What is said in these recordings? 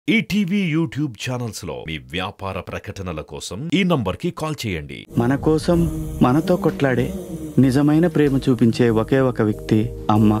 ETV YouTube channels లో మీ వ్యాపార ప్రకటనల కోసం ఈ నంబర్కి కాల్ చేయండి మన కోసం మనతో కొట్లాడే నిజమైన ప్రేమ చూపించే ఒకే ఒక వ్యక్తి అమ్మ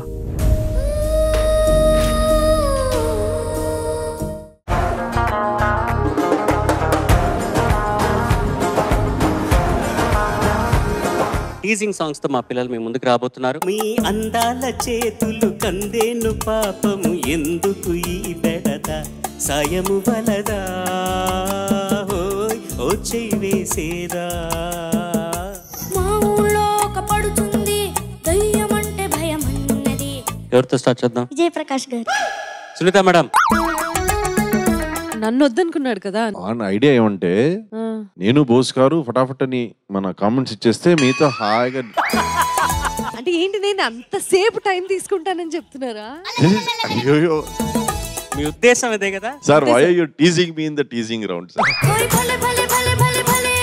టీజింగ్ సాంగ్స్ తో మా పిల్లలు మీ ముందుకు రాబోతున్నారు మీ అందాల చేతులు కందేను పాపము ఎందుకు ఈ బెడద సాయము వలదా హోయ్ ఓ చెయ్యి వేసేదా మా ఊళ్ళో ఒక పడుతుంది దయ్యం అంటే భయం అన్నది ఎవరితో స్టార్ట్ చేద్దాం విజయప్రకాష్ గారు సునీత మేడం నన్ను వద్దనుకున్నాడు కదా ఆన్ ఐడియా ఏమంటే ఆ. నేను బోస్ గారు ఫటాఫట్ అని మన కామెంట్స్ ఇచ్చేస్తే మీతో హాయిగా అంటే ఏంటి నేను అంతసేపు టైం తీసుకుంటానని చెప్తున్నారా అయ్యోయ్యో మీ ఉద్దేశం ఇదే కదా sir why you teasing me in the teasing round sir ఓయ్ భలే భలే భలే భలే భలే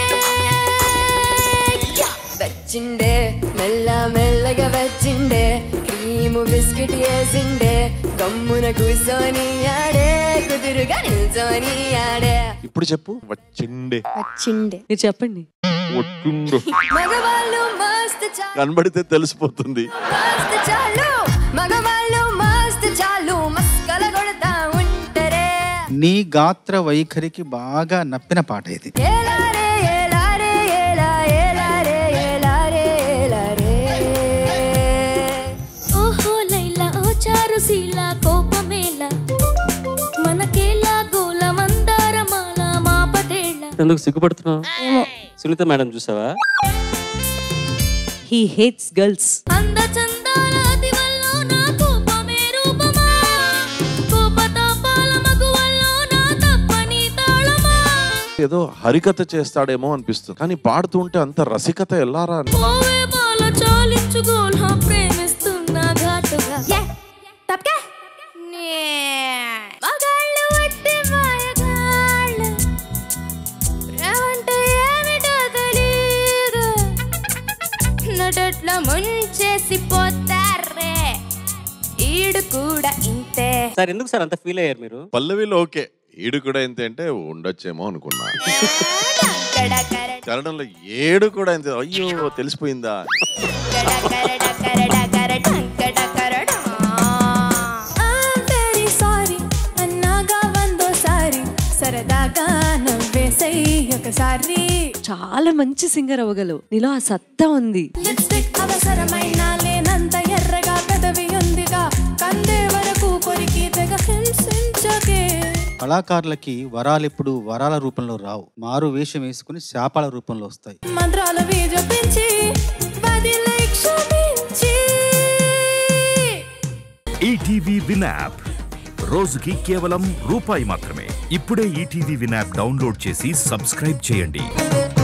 యా! వచ్చిండే మెల్ల మెల్లగా వచ్చిండే క్రీము బిస్కెట్ వేసిండే గమ్మున కూర్చొని ఆడే కుదురుగా నిల్చొని ఆడే ఇప్పుడు చెప్పు వచ్చిండే వచ్చిండే మీరు చెప్పండి ఒట్టుండు మగవాళ్ళు మస్తు చాలు కనబడితే తెలిసిపోతుంది మస్తు చాలు మగవాళ్ళు మస్తు చాలు మస్కల కొడతా ఉంటారే నీ గాత్ర వైఖరికి బాగా నప్పిన పాట ఇది ఏలారే ఏలారే ఏలా ఏలారే ఏలారే ఏలారే ఓహో లైలా ఓ చారు శీల కోపమేలా మనకేలా గోల మందారమాల మా పటేళ్ళ ఎందుకు సిగ్గుపడుతున్నావు సునీత మేడం చూసావా హీ హేట్స్ గర్ల్స్ అంద చందాల దివల్లో నా కోపమే రూపమా కోపతాపాల మగువల్లో నా తప్పని తాళమా ఏదో హరికథ చేస్తాడేమో అనిపిస్తుంది కానీ పాడుతూ ఉంటే అంత రసికత ఎల్లారా అని పోవే బాల చాలించుకోల ప్రేమిస్తున్నా ఘాటుగా ఏ తప్పకే మగాళ్ళు వట్టి మాయగాళ్ళు ప్రేమంటే ఏమిటో తెలీదు నటట్ల ముంచేసి పోతారే ఈడు కూడా ఇంతే సార్ ఎందుకు సార్ అంత ఫీల్ అయ్యారు మీరు పల్లవిలో ఓకే ఏడు కూడా ఎంత అంటే ఉండొచ్చేమో అనుకున్నా కన్నడంలో ఏడు కూడా ఎంత అయ్యో తెలిసిపోయిందా వెరీ సారీ అన్నాగా వందోసారి సరదాగా నవ్వేసై ఒకసారి చాలా మంచి సింగర్ అవ్వగలవు నీలో ఆ సత్తా ఉంది లిప్స్టిక్ అవసరమైన లేనంత ఎర్రగా పెదవి ఉందిగా కందే వరకు కొరికి తెగ హింసించకే కళాకారులకి వరాలెప్పుడు వరాల రూపంలో రావు మారు వేషం వేసుకుని శాపాల రూపంలో వస్తాయి మంత్రాలు వీజపించి బదిలై క్షమించి ఈటీవీ విన్ యాప్ రోజుకి కేవలం రూపాయి మాత్రమే ఇప్పుడే ఈటీవీ విన్ యాప్ డౌన్లోడ్ చేసి సబ్స్క్రైబ్ చేయండి